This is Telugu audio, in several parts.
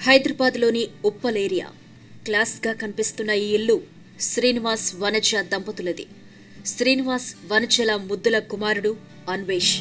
హైదరాబాద్లోని ఉప్పల్ ఏరియా క్లాస్గా కనిపిస్తున్న ఈ ఇల్లు శ్రీనివాస్ వనజ దంపతులది శ్రీనివాస్ వనజల ముద్దుల కుమారుడు అన్వేష్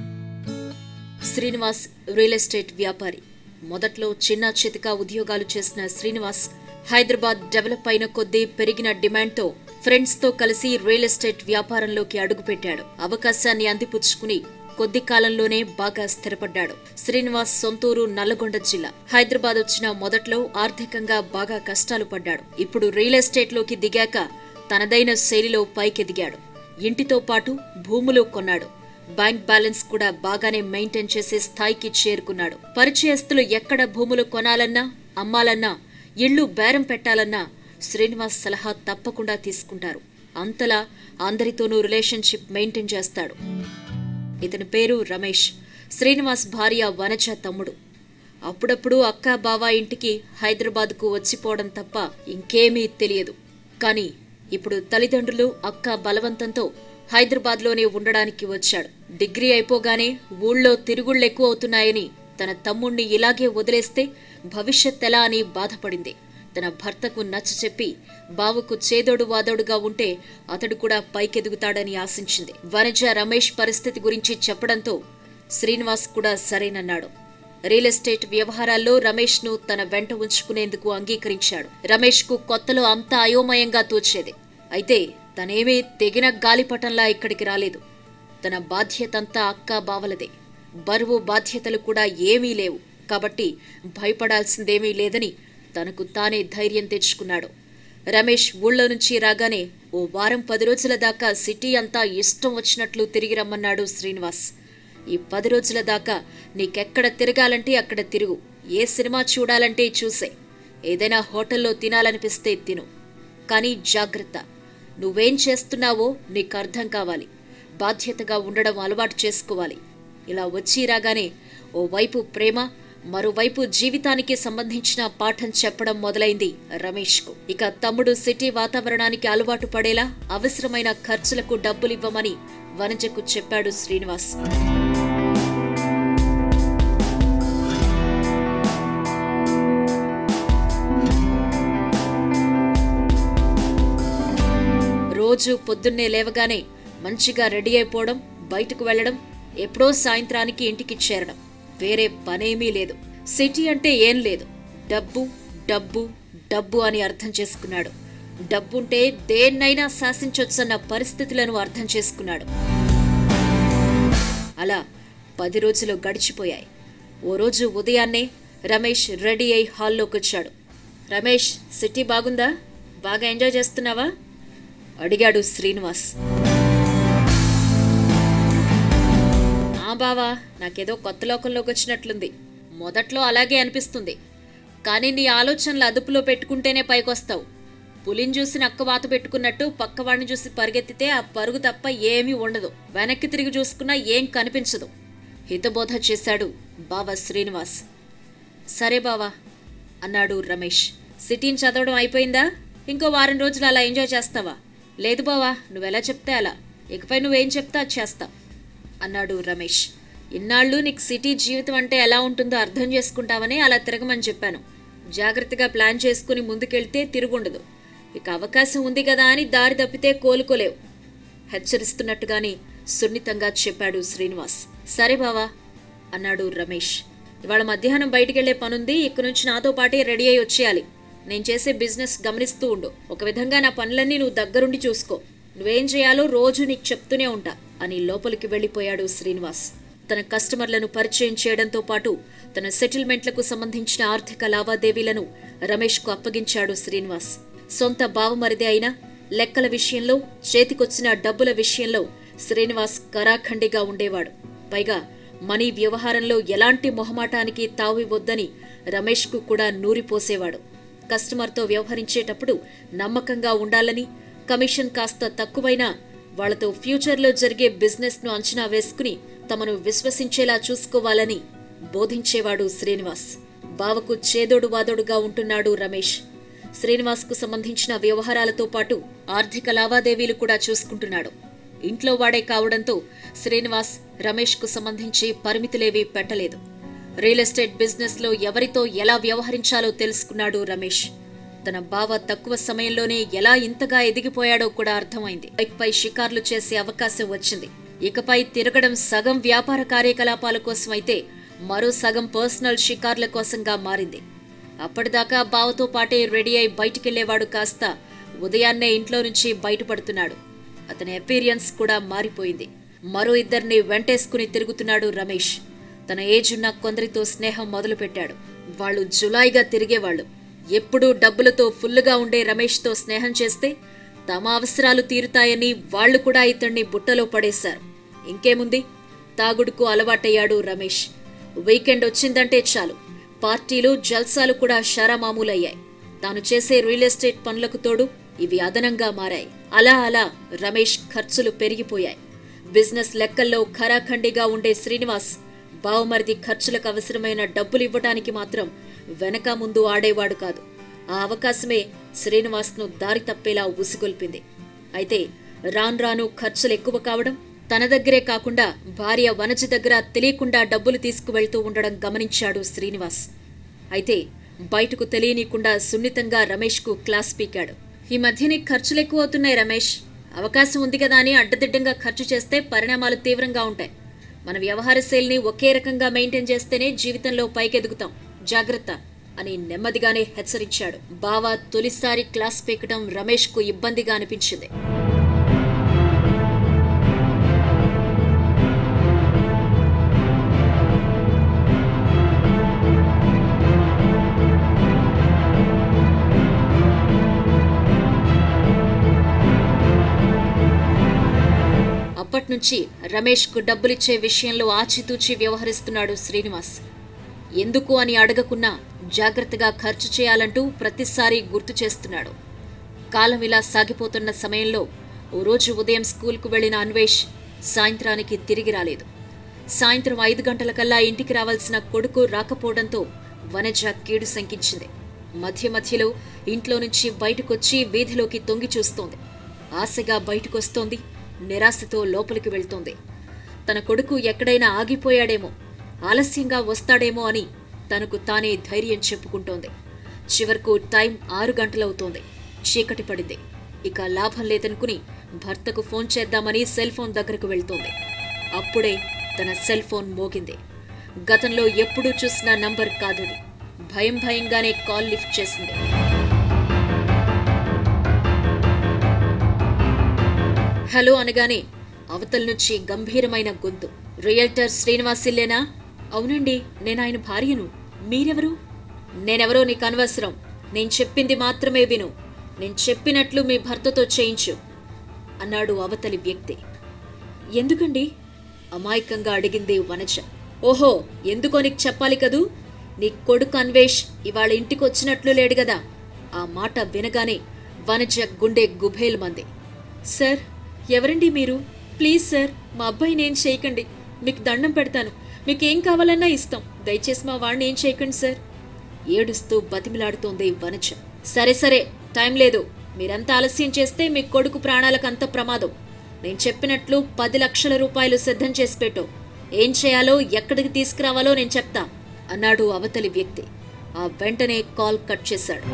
శ్రీనివాస్ రియల్ ఎస్టేట్ వ్యాపారి మొదట్లో చిన్న చితక ఉద్యోగాలు చేసిన శ్రీనివాస్ హైదరాబాద్ డెవలప్ అయిన కొద్దీ పెరిగిన డిమాండ్తో ఫ్రెండ్స్తో కలిసి రియల్ ఎస్టేట్ వ్యాపారంలోకి అడుగుపెట్టాడు అవకాశాన్ని అందిపుచ్చుకుని కొద్ది కాలంలోనే బాగా స్థిరపడ్డాడు శ్రీనివాస్ సొంతూరు నల్లగొండ జిల్లా హైదరాబాద్ వచ్చిన మొదట్లో ఆర్థికంగా బాగా కష్టాలు పడ్డాడు ఇప్పుడు రియల్ ఎస్టేట్ లోకి దిగాక తనదైన శైలిలో పైకెదిగాడు ఇంటితో పాటు భూములు కొన్నాడు బ్యాంక్ బ్యాలెన్స్ కూడా బాగానే మెయింటైన్ చేసే స్థాయికి చేరుకున్నాడు పరిచయస్తులు ఎక్కడ భూములు కొనాలన్నా అమ్మాలన్నా ఇళ్లు బేరం పెట్టాలన్నా శ్రీనివాస్ సలహా తప్పకుండా తీసుకుంటారు అంతలా అందరితోనూ రిలేషన్షిప్ మెయింటైన్ చేస్తాడు ఇతని పేరు రమేష్ శ్రీనివాస్ భార్య వనజ తమ్ముడు అప్పుడప్పుడు అక్క బావ ఇంటికి హైదరాబాద్కు వచ్చిపోవడం తప్ప ఇంకేమీ తెలియదు కానీ ఇప్పుడు తల్లిదండ్రులు అక్క బలవంతంతో హైదరాబాద్లోనే ఉండడానికి వచ్చాడు డిగ్రీ అయిపోగానే ఊళ్ళో తిరుగుళ్ళు ఎక్కువ అవుతున్నాయని తన తమ్ముణ్ణి ఇలాగే వదిలేస్తే భవిష్యత్ ఎలా అని బాధపడింది తన భర్తకు నచ్చ చెప్పి బావకు చేదోడు వాదోడుగా ఉంటే అతడు కూడా పైకెదుగుతాడని ఆశించింది వనజ రమేష్ పరిస్థితి గురించి చెప్పడంతో శ్రీనివాస్ కూడా సరేనన్నాడు రియల్ ఎస్టేట్ వ్యవహారాల్లో రమేష్ ను తన వెంట ఉంచుకునేందుకు అంగీకరించాడు రమేష్ కు కొత్తలో అంతా అయోమయంగా తోచేది అయితే తనేమీ తెగిన గాలిపటంలా ఇక్కడికి రాలేదు తన బాధ్యతంతా అక్క బావలదే బరువు బాధ్యతలు కూడా ఏమీ లేవు కాబట్టి భయపడాల్సిందేమీ లేదని తనకు తానే ధైర్యం తెచ్చుకున్నాడు రమేష్ ఊళ్ళో నుంచి రాగానే ఓ వారం పది రోజుల దాకా సిటీ అంతా ఇష్టం వచ్చినట్లు తిరిగి రమ్మన్నాడు శ్రీనివాస్ ఈ పది రోజుల దాకా నీకెక్కడ తిరగాలంటే అక్కడ తిరుగు ఏ సినిమా చూడాలంటే చూసే ఏదైనా హోటల్లో తినాలనిపిస్తే తిను కానీ జాగ్రత్త నువ్వేం చేస్తున్నావో నీకు అర్థం కావాలి బాధ్యతగా ఉండడం అలవాటు చేసుకోవాలి ఇలా వచ్చి రాగానే ఓ వైపు ప్రేమ మరోవైపు జీవితానికి సంబంధించిన పాఠం చెప్పడం మొదలైంది రమేష్కు ఇక తమ్ముడు సిటీ వాతావరణానికి అలవాటు పడేలా అవసరమైన ఖర్చులకు డబ్బులివ్వమని వనజకు చెప్పాడు శ్రీనివాస్ రోజు పొద్దున్నే లేవగానే మంచిగా రెడీ అయిపోవడం బయటకు వెళ్లడం ఎప్పుడో సాయంత్రానికి ఇంటికి చేరడం వేరే పనేమీ లేదు సిటీ అంటే ఏం లేదు డబ్బు డబ్బు డబ్బు అని అర్థం చేసుకున్నాడు డబ్బుంటే దేన్నైనా శాసించొచ్చన్న పరిస్థితులను అర్థం చేసుకున్నాడు అలా పది రోజులు గడిచిపోయాయి ఓ రోజు ఉదయాన్నే రమేష్ రెడీ అయి హాల్లోకి వచ్చాడు రమేష్ సిటీ బాగుందా బాగా ఎంజాయ్ చేస్తున్నావా అడిగాడు శ్రీనివాస్ ఆ బావా నాకేదో కొత్త లోకంలోకి వచ్చినట్లుంది మొదట్లో అలాగే అనిపిస్తుంది కానీ నీ ఆలోచనలు అదుపులో పెట్టుకుంటేనే పైకొస్తావు పులిని చూసి నక్క వాత పెట్టుకున్నట్టు పక్కవాడిని చూసి పరిగెత్తితే ఆ పరుగు తప్ప ఏమీ ఉండదు వెనక్కి తిరిగి చూసుకున్నా ఏం కనిపించదు హితబోధ చేశాడు బావ శ్రీనివాస్ సరే బావా అన్నాడు రమేష్ సిటీని చదవడం అయిపోయిందా ఇంకో వారం రోజులు అలా ఎంజాయ్ చేస్తావా లేదు బావా నువ్వెలా చెప్తే అలా ఇకపై నువ్వేం చెప్తా అది చేస్తా అన్నాడు రమేష్ ఇన్నాళ్ళు నీకు సిటీ జీవితం అంటే ఎలా ఉంటుందో అర్థం చేసుకుంటావని అలా తిరగమని చెప్పాను జాగ్రత్తగా ప్లాన్ చేసుకుని ముందుకెళ్తే తిరుగుండదు ఇక అవకాశం ఉంది కదా అని దారి తప్పితే కోలుకోలేవు హెచ్చరిస్తున్నట్టుగానే సున్నితంగా చెప్పాడు శ్రీనివాస్ సరే బావా అన్నాడు రమేష్ ఇవాళ మధ్యాహ్నం బయటికెళ్లే పనుంది ఇక్కడి నుంచి నాతో పాటే రెడీ అయి వచ్చేయాలి నేను చేసే బిజినెస్ గమనిస్తూ ఉండు ఒక విధంగా నా పనులన్నీ నువ్వు దగ్గరుండి చూసుకో నువ్వేం చేయాలో రోజు నీకు చెప్తూనే ఉంటా అని లోపలికి వెళ్లిపోయాడు శ్రీనివాస్ తన కస్టమర్లను పరిచయం చేయడంతో పాటు తన సెటిల్మెంట్లకు సంబంధించిన ఆర్థిక లావాదేవీలను రమేష్కు అప్పగించాడు శ్రీనివాస్ సొంత బావమరిదే అయినా లెక్కల విషయంలో చేతికొచ్చిన డబ్బుల విషయంలో శ్రీనివాస్ కరాఖండిగా ఉండేవాడు పైగా మనీ వ్యవహారంలో ఎలాంటి మొహమాటానికి తావివద్దని రమేష్కు కూడా నూరిపోసేవాడు కస్టమర్తో వ్యవహరించేటప్పుడు నమ్మకంగా ఉండాలని కమిషన్ కాస్త తక్కువైనా వాళ్లతో ఫ్యూచర్లో జరిగే బిజినెస్ను అంచనా వేసుకుని తమను విశ్వసించేలా చూసుకోవాలని బోధించేవాడు శ్రీనివాస్ బావకు చేదోడు వాదోడుగా ఉంటున్నాడు రమేష్ శ్రీనివాస్కు సంబంధించిన వ్యవహారాలతో పాటు ఆర్థిక లావాదేవీలు కూడా చూసుకుంటున్నాడు ఇంట్లో వాడే కావడంతో శ్రీనివాస్ రమేష్కు సంబంధించి పరిమితులేవీ పెట్టలేదు రియల్ ఎస్టేట్ బిజినెస్ లో ఎవరితో ఎలా వ్యవహరించాలో తెలుసుకున్నాడు రమేష్ తన బావ తక్కువ సమయంలోనే ఎలా ఇంతగా ఎదిగిపోయాడో కూడా అర్థమైంది బైక్ పై షికార్లు చేసే అవకాశం వచ్చింది ఇకపై తిరగడం సగం వ్యాపార కార్యకలాపాల కోసం అయితే మరో సగం పర్సనల్ షికార్ల కోసంగా మారింది అప్పటిదాకా బావతో పాటే రెడీ అయి బయటికెళ్లేవాడు కాస్త ఉదయాన్నే ఇంట్లో నుంచి బయటపడుతున్నాడు అతని అపీరియన్స్ కూడా మారిపోయింది మరో ఇద్దరిని వెంటేసుకుని తిరుగుతున్నాడు రమేష్ తన ఏజ్ ఉన్న కొందరితో స్నేహం మొదలుపెట్టాడు వాళ్ళు జులాయిగా తిరిగేవాళ్లు ఎప్పుడూ డబ్బులతో ఫుల్లుగా ఉండే రమేష్తో స్నేహం చేస్తే తమ అవసరాలు తీరుతాయని వాళ్లు కూడా ఇతన్ని బుట్టలో పడేశారు ఇంకేముంది తాగుడుకు అలవాటయ్యాడు రమేష్ వీకెండ్ వచ్చిందంటే చాలు పార్టీలు జల్సాలు కూడా షరామామూలయ్యాయి తాను చేసే రియల్ ఎస్టేట్ పనులకు తోడు ఇవి అదనంగా మారాయి అలా అలా రమేష్ ఖర్చులు పెరిగిపోయాయి బిజినెస్ లెక్కల్లో ఖరాఖండిగా ఉండే శ్రీనివాస్ బావమరిది ఖర్చులకు అవసరమైన డబ్బులు ఇవ్వటానికి మాత్రం వెనక ముందు ఆడేవాడు కాదు ఆ అవకాశమే శ్రీనివాస్ను దారి తప్పేలా ఉసిగొల్పింది అయితే రాను రాను ఖర్చులు ఎక్కువ కావడం తన దగ్గరే కాకుండా భార్య వనజ దగ్గర తెలియకుండా డబ్బులు తీసుకువెళ్తూ ఉండడం గమనించాడు శ్రీనివాస్ అయితే బయటకు తెలియనీయకుండా సున్నితంగా రమేష్కు క్లాస్ పీకాడు ఈ మధ్య నీకు ఖర్చులు ఎక్కువ అవుతున్నాయి రమేష్ అవకాశం ఉంది కదా అని అడ్డదిడ్డంగా ఖర్చు చేస్తే పరిణామాలు తీవ్రంగా ఉంటాయి మన వ్యవహార శైలిని ఒకే రకంగా మెయింటైన్ చేస్తేనే జీవితంలో పైకెదుగుతాం జాగ్రత్త అని నెమ్మదిగానే హెచ్చరించాడు బావా తొలిసారి క్లాస్ పీకడం రమేష్కు ఇబ్బందిగా అనిపించింది అప్పట్నుంచి రమేష్కు డబ్బులిచ్చే విషయంలో ఆచితూచి వ్యవహరిస్తున్నాడు శ్రీనివాస్ ఎందుకు అని అడగకున్నా జాగ్రత్తగా ఖర్చు చేయాలంటూ ప్రతిసారి గుర్తు చేస్తున్నాడు కాలం ఇలా సాగిపోతున్న సమయంలో ఓ రోజు ఉదయం స్కూల్కు వెళ్లిన అన్వేష్ సాయంత్రానికి తిరిగి రాలేదు సాయంత్రం ఐదు గంటలకల్లా ఇంటికి రావాల్సిన కొడుకు రాకపోవడంతో వనజ కీడు శంకించింది మధ్య మధ్యలో ఇంట్లో నుంచి బయటకొచ్చి వీధిలోకి తొంగి చూస్తోంది ఆశగా బయటకొస్తోంది నిరాశతో లోపలికి వెళ్తోంది తన కొడుకు ఎక్కడైనా ఆగిపోయాడేమో ఆలస్యంగా వస్తాడేమో అని తనకు తానే ధైర్యం చెప్పుకుంటోంది చివరకు టైం ఆరు గంటలవుతోంది చీకటి పడింది ఇక లాభం లేదనుకుని భర్తకు ఫోన్ చేద్దామని సెల్ ఫోన్ దగ్గరకు వెళ్తోంది అప్పుడే తన సెల్ ఫోన్ మోగింది గతంలో ఎప్పుడూ చూసిన నంబర్ కాదది భయం భయంగానే కాల్ లిఫ్ట్ చేసింది హలో అనగానే అవతల నుంచి గంభీరమైన గొంతు రియల్టర్ శ్రీనివాసిల్లేనా అవునండి నేను ఆయన భార్యను మీరెవరు నేనెవరో నీకు అనవసరం నేను చెప్పింది మాత్రమే విను నేను చెప్పినట్లు మీ భర్తతో చేయించు అన్నాడు అవతలి వ్యక్తి ఎందుకండి అమాయకంగా అడిగింది వనజ ఓహో ఎందుకో నీకు చెప్పాలి కదూ నీ కొడుకు అన్వేష్ ఇవాళ ఇంటికి వచ్చినట్లు లేడు గదా ఆ మాట వినగానే వనజ గుండె గుభేలు మంది సార్ ఎవరండి మీరు ప్లీజ్ సార్ మా అబ్బాయిని ఏం చేయకండి మీకు దండం పెడతాను మీకేం కావాలన్నా ఇస్తాం దయచేసి మా వాడిని ఏం చేయకండి సార్ ఏడుస్తూ బతిమిలాడుతోంది వనజ సరే సరే టైం లేదు మీరంత ఆలస్యం చేస్తే మీ కొడుకు ప్రాణాలకు అంత ప్రమాదం నేను చెప్పినట్లు పది లక్షల రూపాయలు సిద్ధం చేసి పెట్టు ఏం చేయాలో ఎక్కడికి తీసుకురావాలో నేను చెప్తా అన్నాడు అవతలి వ్యక్తి ఆ వెంటనే కాల్ కట్ చేశాడు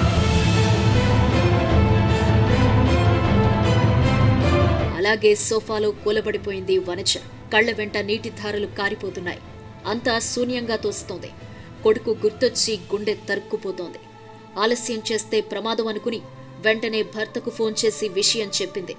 అలాగే సోఫాలో కూలబడిపోయింది వనజ కళ్ళ వెంట నీటి ధారలు కారిపోతున్నాయి అంతా శూన్యంగా తోస్తోంది కొడుకు గుర్తొచ్చి గుండె తరుక్కుపోతోంది ఆలస్యం చేస్తే ప్రమాదం అనుకుని వెంటనే భర్తకు ఫోన్ చేసి విషయం చెప్పింది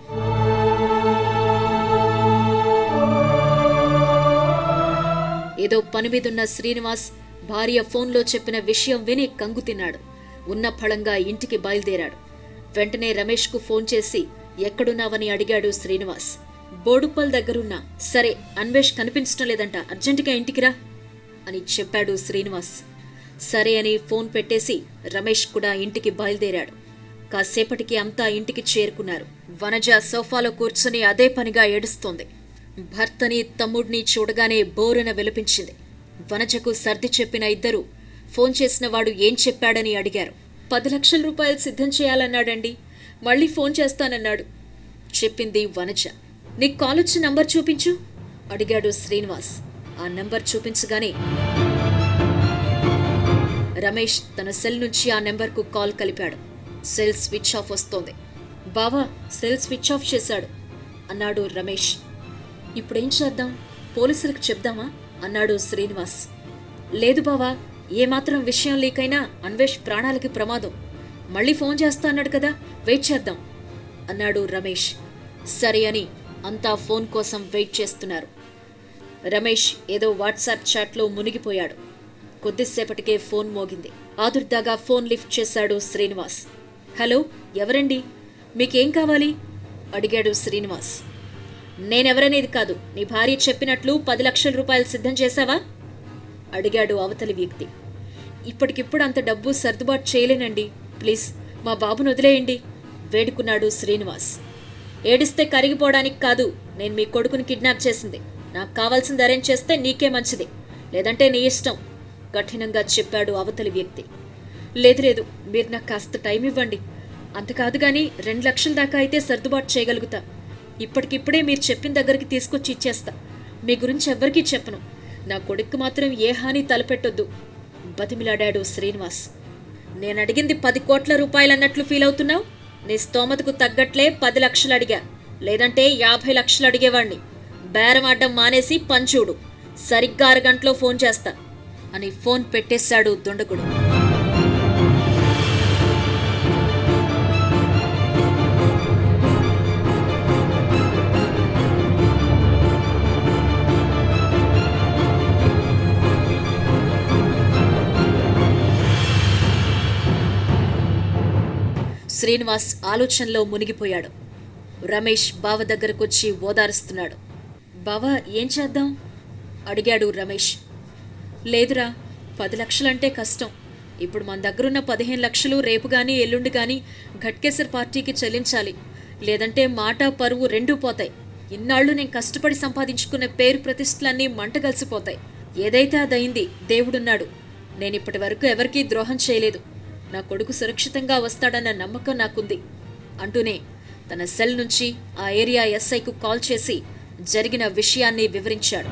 ఏదో పని మీదున్న శ్రీనివాస్ భార్య ఫోన్లో చెప్పిన విషయం విని కంగు తిన్నాడు ఉన్న ఫలంగా ఇంటికి బయలుదేరాడు వెంటనే రమేష్కు ఫోన్ చేసి ఎక్కడున్నావని అడిగాడు శ్రీనివాస్ బోడుప్పల్ దగ్గరున్నా సరే అన్వేష్ కనిపించడం లేదంట అర్జెంటుగా ఇంటికి రా అని చెప్పాడు శ్రీనివాస్ సరే అని ఫోన్ పెట్టేసి రమేష్ కూడా ఇంటికి బయలుదేరాడు కాసేపటికి అంతా ఇంటికి చేరుకున్నారు వనజ సోఫాలో కూర్చుని అదే పనిగా ఏడుస్తోంది భర్తని తమ్ముడిని చూడగానే బోరున విలపించింది వనజకు సర్ది చెప్పిన ఇద్దరు ఫోన్ చేసిన వాడు ఏం చెప్పాడని అడిగారు పది లక్షల రూపాయలు సిద్ధం చేయాలన్నాడండి మళ్ళీ ఫోన్ చేస్తానన్నాడు చెప్పింది వనజ నీకు కాల్ వచ్చి నంబర్ చూపించు అడిగాడు శ్రీనివాస్ ఆ నంబర్ చూపించగానే రమేష్ తన సెల్ నుంచి ఆ నెంబర్కు కాల్ కలిపాడు సెల్ స్విచ్ ఆఫ్ వస్తోంది బావా సెల్ స్విచ్ ఆఫ్ చేశాడు అన్నాడు రమేష్ ఇప్పుడేం చేద్దాం పోలీసులకు చెప్దామా అన్నాడు శ్రీనివాస్ లేదు బావా ఏమాత్రం విషయం లీకైనా అన్వేష్ ప్రాణాలకి ప్రమాదం మళ్ళీ ఫోన్ చేస్తా అన్నాడు కదా వెయిట్ చేద్దాం అన్నాడు రమేష్ సరే అని అంతా ఫోన్ కోసం వెయిట్ చేస్తున్నారు రమేష్ ఏదో వాట్సాప్ చాట్లో మునిగిపోయాడు కొద్దిసేపటికే ఫోన్ మోగింది ఆదుర్దాగా ఫోన్ లిఫ్ట్ చేశాడు శ్రీనివాస్ హలో ఎవరండి మీకేం కావాలి అడిగాడు శ్రీనివాస్ నేనెవరనేది కాదు నీ భార్య చెప్పినట్లు పది లక్షల రూపాయలు సిద్ధం చేశావా అడిగాడు అవతలి వ్యక్తి ఇప్పటికిప్పుడు అంత డబ్బు సర్దుబాటు చేయలేనండి ప్లీజ్ మా బాబును వదిలేయండి వేడుకున్నాడు శ్రీనివాస్ ఏడిస్తే కరిగిపోవడానికి కాదు నేను మీ కొడుకుని కిడ్నాప్ చేసింది నాకు కావాల్సింది అరేంజ్ చేస్తే నీకే మంచిది లేదంటే నీ ఇష్టం కఠినంగా చెప్పాడు అవతలి వ్యక్తి లేదు లేదు మీరు నాకు కాస్త టైం ఇవ్వండి అంత కాదు కానీ రెండు లక్షల దాకా అయితే సర్దుబాటు చేయగలుగుతా ఇప్పటికిప్పుడే మీరు చెప్పిన దగ్గరికి తీసుకొచ్చి ఇచ్చేస్తా మీ గురించి ఎవ్వరికీ చెప్పను నా కొడుక్కి మాత్రం ఏ హాని తలపెట్టొద్దు బతిమిలాడాడు శ్రీనివాస్ నేను అడిగింది పది కోట్ల రూపాయలు అన్నట్లు ఫీల్ అవుతున్నావు నీ స్తోమతకు తగ్గట్లే పది లక్షలు అడిగా లేదంటే యాభై లక్షలు అడిగేవాణ్ణి బేరం ఆడడం మానేసి పంచూడు సరిగ్గా అరగంటలో ఫోన్ చేస్తా అని ఫోన్ పెట్టేశాడు దుండగుడు శ్రీనివాస్ ఆలోచనలో మునిగిపోయాడు రమేష్ బావ దగ్గరకొచ్చి ఓదారుస్తున్నాడు బావ ఏం చేద్దాం అడిగాడు రమేష్ లేదురా పది లక్షలంటే కష్టం ఇప్పుడు మన దగ్గరున్న పదిహేను లక్షలు రేపు గాని ఎల్లుండి గాని ఘట్కేసర్ పార్టీకి చెల్లించాలి లేదంటే మాట పరువు రెండూ పోతాయి ఇన్నాళ్ళు నేను కష్టపడి సంపాదించుకున్న పేరు ప్రతిష్టలన్నీ మంట కలిసిపోతాయి ఏదైతే అదయింది దేవుడున్నాడు నేను ఇప్పటి వరకు ఎవరికీ ద్రోహం చేయలేదు నా కొడుకు సురక్షితంగా వస్తాడన్న నమ్మకం నాకుంది అంటూనే తన సెల్ నుంచి ఆ ఏరియా ఎస్ఐకు కాల్ చేసి జరిగిన విషయాన్ని వివరించాడు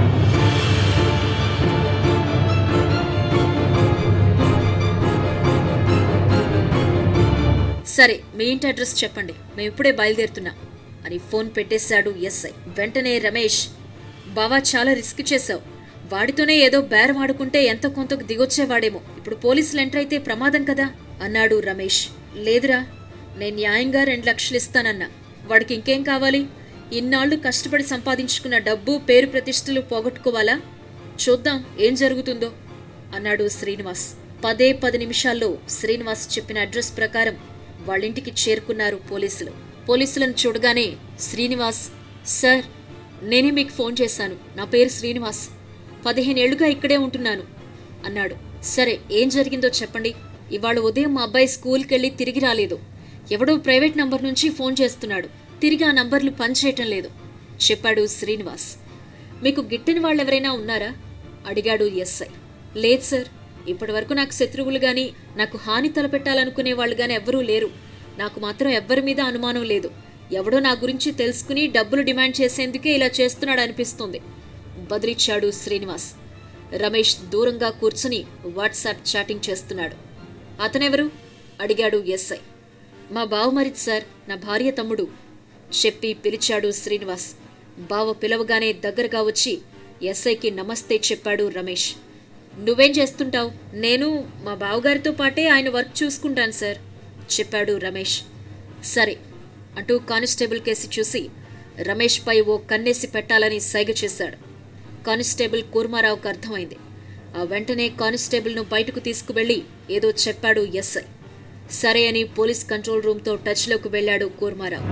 సరే మీ ఇంటి అడ్రస్ చెప్పండి మేము ఇప్పుడే బయలుదేరుతున్నాం అని ఫోన్ పెట్టేశాడు ఎస్ఐ వెంటనే రమేష్ బావా చాలా రిస్క్ చేశావు వాడితోనే ఏదో బేరం ఆడుకుంటే ఎంత కొంతకు దిగొచ్చేవాడేమో ఇప్పుడు పోలీసులు ఎంటర్ అయితే ప్రమాదం కదా అన్నాడు రమేష్ లేదురా నేను న్యాయంగా రెండు లక్షలు ఇస్తానన్నా వాడికి ఇంకేం కావాలి ఇన్నాళ్ళు కష్టపడి సంపాదించుకున్న డబ్బు పేరు ప్రతిష్టలు పోగొట్టుకోవాలా చూద్దాం ఏం జరుగుతుందో అన్నాడు శ్రీనివాస్ పదే పది నిమిషాల్లో శ్రీనివాస్ చెప్పిన అడ్రస్ ప్రకారం వాళ్ళింటికి చేరుకున్నారు పోలీసులు పోలీసులను చూడగానే శ్రీనివాస్ సార్ నేనే మీకు ఫోన్ చేశాను నా పేరు శ్రీనివాస్ పదిహేనేళ్లుగా ఇక్కడే ఉంటున్నాను అన్నాడు సరే ఏం జరిగిందో చెప్పండి ఇవాళ ఉదయం మా అబ్బాయి స్కూల్కి వెళ్ళి తిరిగి రాలేదు ఎవడో ప్రైవేట్ నంబర్ నుంచి ఫోన్ చేస్తున్నాడు తిరిగి ఆ నంబర్లు పనిచేయటం లేదు చెప్పాడు శ్రీనివాస్ మీకు గిట్టని వాళ్ళెవరైనా ఉన్నారా అడిగాడు ఎస్ఐ లేదు సార్ ఇప్పటివరకు నాకు శత్రువులు గాని నాకు హాని తలపెట్టాలనుకునే వాళ్ళు గాని ఎవ్వరూ లేరు నాకు మాత్రం ఎవ్వరి మీద అనుమానం లేదు ఎవడో నా గురించి తెలుసుకుని డబ్బులు డిమాండ్ చేసేందుకే ఇలా చేస్తున్నాడు అనిపిస్తుంది బదిలిచ్చాడు శ్రీనివాస్ రమేష్ దూరంగా కూర్చుని వాట్సాప్ చాటింగ్ చేస్తున్నాడు అతనెవరు అడిగాడు ఎస్ఐ మా బావమరిది సార్ నా భార్య తమ్ముడు చెప్పి పిలిచాడు శ్రీనివాస్ బావ పిలవగానే దగ్గరగా వచ్చి ఎస్ఐకి నమస్తే చెప్పాడు రమేష్ నువ్వేం చేస్తుంటావు నేను మా బావగారితో పాటే ఆయన వర్క్ చూసుకుంటాను సార్ చెప్పాడు రమేష్ సరే అంటూ కానిస్టేబుల్ కేసి చూసి రమేష్పై ఓ కన్నేసి పెట్టాలని సైగ చేశాడు కానిస్టేబుల్ కూర్మారావుకు అర్థమైంది ఆ వెంటనే కానిస్టేబుల్ను బయటకు తీసుకువెళ్లి ఏదో చెప్పాడు ఎస్ఐ సరే అని పోలీస్ కంట్రోల్ రూమ్తో టచ్లోకి వెళ్లాడు కూర్మారావు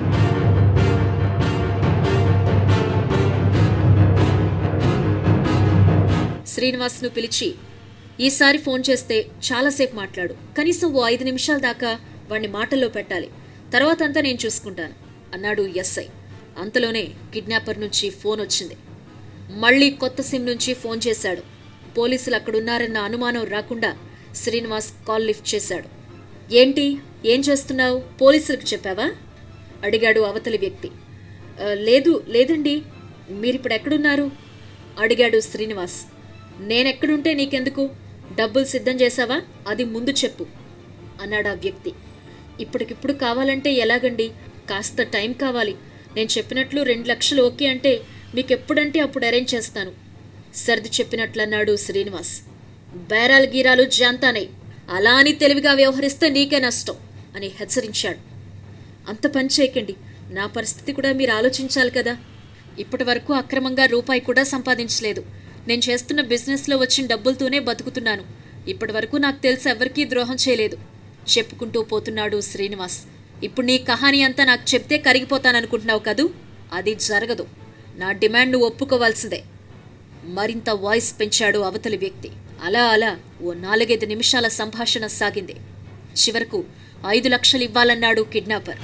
శ్రీనివాస్ను పిలిచి ఈసారి ఫోన్ చేస్తే చాలాసేపు మాట్లాడు కనీసం ఓ ఐదు నిమిషాల దాకా వాణ్ణి మాటల్లో పెట్టాలి తర్వాత అంతా నేను చూసుకుంటాను అన్నాడు ఎస్ఐ అంతలోనే కిడ్నాపర్ నుంచి ఫోన్ వచ్చింది మళ్ళీ కొత్త సిమ్ నుంచి ఫోన్ చేశాడు పోలీసులు అక్కడున్నారన్న అనుమానం రాకుండా శ్రీనివాస్ కాల్ లిఫ్ట్ చేశాడు ఏంటి ఏం చేస్తున్నావు పోలీసులకు చెప్పావా అడిగాడు అవతలి వ్యక్తి "ఆ, లేదు లేదండి మీరిప్పుడు ఎక్కడున్నారు అడిగాడు శ్రీనివాస్ నేనెక్కడుంటే నీకెందుకు డబ్బులు సిద్ధం చేశావా అది ముందు చెప్పు అన్నాడు ఆ వ్యక్తి ఇప్పటికిప్పుడు కావాలంటే ఎలాగండి కాస్త టైం కావాలి నేను చెప్పినట్లు రెండు లక్షలు ఓకే అంటే మీకు ఎప్పుడంటే అప్పుడు అరేంజ్ చేస్తాను సర్ది చెప్పినట్లన్నాడు శ్రీనివాస్ బేరాలు గీరాలు జాంతానే అలా అని తెలివిగా వ్యవహరిస్తే నీకే నష్టం అని హెచ్చరించాడు అంత పని చేయకండి నా పరిస్థితి కూడా మీరు ఆలోచించాలి కదా ఇప్పటి వరకు అక్రమంగా రూపాయి కూడా సంపాదించలేదు నేను చేస్తున్న బిజినెస్లో వచ్చిన డబ్బులతోనే బతుకుతున్నాను ఇప్పటి వరకు నాకు తెలిసి ఎవరికీ ద్రోహం చేయలేదు చెప్పుకుంటూ పోతున్నాడు శ్రీనివాస్ ఇప్పుడు నీ కహాని అంతా నాకు చెప్తే కరిగిపోతాననుకుంటున్నావు కదూ అది జరగదు నా డిమాండ్ నువ్వు ఒప్పుకోవాల్సిందే మరింత వాయిస్ పెంచాడు అవతలి వ్యక్తి అలా అలా ఓ నాలుగైదు నిమిషాల సంభాషణ సాగింది చివరకు ఐదు లక్షలు ఇవ్వాలన్నాడు కిడ్నాపర్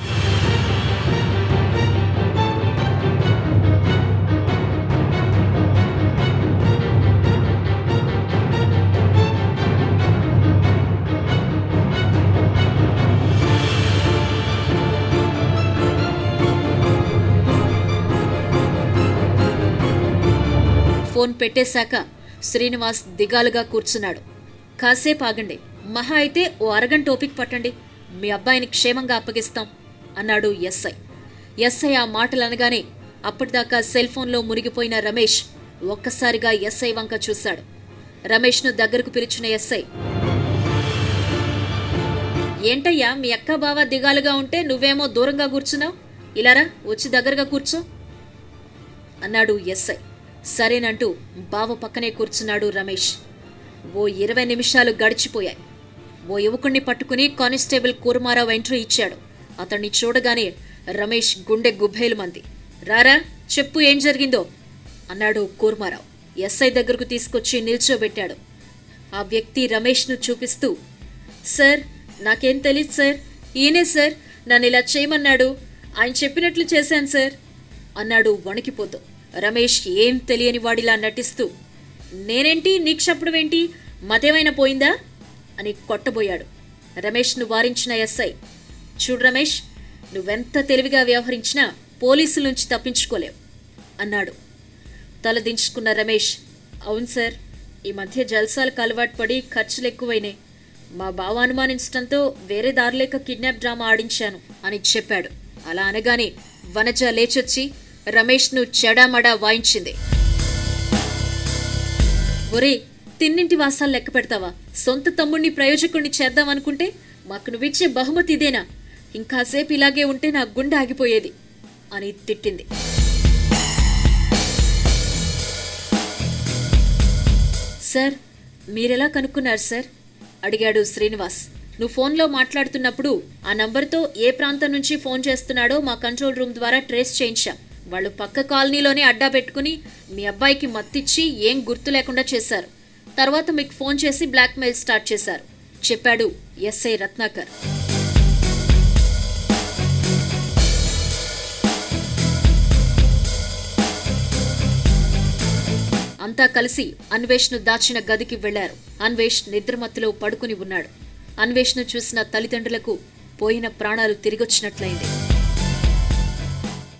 ఫోన్ పెట్టేశాక శ్రీనివాస్ దిగాలుగా కూర్చున్నాడు కాసేపు ఆగండి మహా అయితే ఓ అరగంట ఓపిక పట్టండి మీ అబ్బాయిని క్షేమంగా అప్పగిస్తాం అన్నాడు ఎస్ఐ ఎస్ఐ ఆ మాటలు అనగానే అప్పటిదాకా సెల్ ఫోన్లో మునిగిపోయిన రమేష్ ఒక్కసారిగా ఎస్ఐ వంక చూశాడు రమేష్ను దగ్గరకు పిలిచిన ఎస్ఐ ఏంటయ్యా మీ అక్క బావ దిగాలుగా ఉంటే నువ్వేమో దూరంగా కూర్చున్నావు ఇలారా వచ్చి దగ్గరగా కూర్చో అన్నాడు ఎస్ఐ సరేనంటూ బావ పక్కనే కూర్చున్నాడు రమేష్ ఓ ఇరవై నిమిషాలు గడిచిపోయాయి ఓ యువకుణ్ణి పట్టుకుని కానిస్టేబుల్ కూర్మారావు ఎంట్రీ ఇచ్చాడు అతన్ని చూడగానే రమేష్ గుండె గుభేలు మంది రారా చెప్పు ఏం జరిగిందో అన్నాడు కూర్మారావు ఎస్ఐ దగ్గరకు తీసుకొచ్చి నిల్చోబెట్టాడు ఆ వ్యక్తి రమేష్ను చూపిస్తూ సార్ నాకేం తెలియదు సార్ ఈయనే సార్ నన్ను ఇలా చేయమన్నాడు ఆయన చెప్పినట్లు చేశాను సార్ అన్నాడు వణికిపోతూ రమేష్ ఏం తెలియని వాడిలా నటిస్తూ నేనేంటి నీకు చెప్పడం ఏంటి మతేమైనా పోయిందా అని కొట్టబోయాడు రమేష్ను వారించిన ఎస్ఐ చూడు రమేష్ నువ్వెంత తెలివిగా వ్యవహరించినా పోలీసుల నుంచి తప్పించుకోలేవు అన్నాడు తల దించుకున్న రమేష్ అవును సార్ ఈ మధ్య జల్సాలకు అలవాటు పడి ఖర్చులు ఎక్కువైనాయి మా బావ అనుమానించడంతో వేరే దారిలేక కిడ్నాప్ డ్రామా ఆడించాను అని చెప్పాడు అలా అనగానే వనజ లేచొచ్చి రమేష్ను చెడామడా వాయించింది ఒరే తిన్నింటి వాసాలు లెక్క పెడతావా సొంత తమ్ముణ్ణి ప్రయోజకుణ్ణి చేద్దామనుకుంటే మాకు నువ్విచ్చే బహుమతి ఇదేనా ఇంకాసేపు ఇలాగే ఉంటే నా గుండె ఆగిపోయేది అని తిట్టింది సార్ మీరెలా కనుక్కున్నారు సార్ అడిగాడు శ్రీనివాస్ నువ్వు ఫోన్లో మాట్లాడుతున్నప్పుడు ఆ నంబర్తో ఏ ప్రాంతం నుంచి ఫోన్ చేస్తున్నాడో మా కంట్రోల్ రూమ్ ద్వారా ట్రేస్ చేయించాం వాళ్ళు పక్క కాలనీలోనే అడ్డా పెట్టుకుని మీ అబ్బాయికి మత్తిచ్చి ఏం గుర్తు లేకుండా చేశారు తర్వాత మీకు ఫోన్ చేసి బ్లాక్మెయిల్ స్టార్ట్ చేశారు చెప్పాడు ఎస్ఐ రత్నాకర్ అంతా కలిసి అన్వేష్ను దాచిన గదికి వెళ్లారు అన్వేష్ నిద్రమత్తులో పడుకుని ఉన్నాడు అన్వేష్ను చూసిన తల్లిదండ్రులకు పోయిన ప్రాణాలు తిరిగొచ్చినట్లయింది